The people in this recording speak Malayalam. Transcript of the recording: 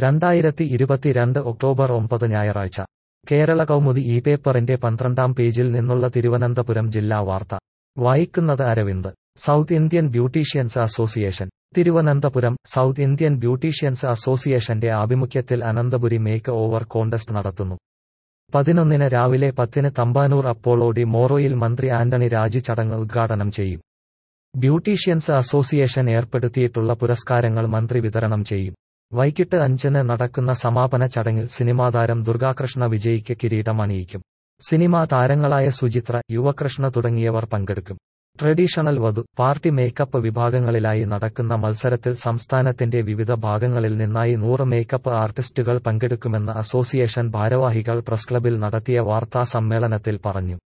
രണ്ടായിരത്തി ഇരുപത്തിരണ്ട് ഒക്ടോബർ ഒമ്പത് ഞായറാഴ്ച കേരള കൗമുദി ഈ പേപ്പറിന്റെ പന്ത്രണ്ടാം പേജിൽ നിന്നുള്ള തിരുവനന്തപുരം ജില്ലാ വാർത്ത വായിക്കുന്നത് Aravind South Indian Beauticians Association Thiruvananthapuram South Indian Beauticians അസോസിയേഷന്റെ ആഭിമുഖ്യത്തിൽ അനന്തപുരി മേക്ക് ഓവർ കോണ്ടസ്റ്റ് നടത്തുന്നു പതിനൊന്നിന് രാവിലെ പത്തിന് തമ്പാനൂർ അപ്പോളോ ഡി മോറോയിൽ മന്ത്രി ആന്റണി രാജി ചടങ്ങ് ഉദ്ഘാടനം ചെയ്യും ബ്യൂട്ടീഷ്യൻസ് അസോസിയേഷൻ ഏർപ്പെടുത്തിയിട്ടുള്ള പുരസ്കാരങ്ങൾ മന്ത്രി വിതരണം ചെയ്യും വൈകിട്ട് അഞ്ചിന് നടക്കുന്ന സമാപന ചടങ്ങിൽ സിനിമാതാരം ദുർഗാകൃഷ്ണ വിജയിക്ക് കിരീടം അണിയിക്കും സിനിമാ താരങ്ങളായ സുചിത്ര യുവകൃഷ്ണ തുടങ്ങിയവർ പങ്കെടുക്കും ട്രഡീഷണൽ വധു പാർട്ടി മേക്കപ്പ് വിഭാഗങ്ങളിലായി നടക്കുന്ന മത്സരത്തിൽ സംസ്ഥാനത്തിന്റെ വിവിധ ഭാഗങ്ങളിൽ നിന്നായി നൂറ് മേക്കപ്പ് ആർട്ടിസ്റ്റുകൾ പങ്കെടുക്കുമെന്ന് അസോസിയേഷൻ ഭാരവാഹികൾ പ്രസ് ക്ലബിൽ നടത്തിയ വാർത്താ സമ്മേളനത്തിൽ പറഞ്ഞു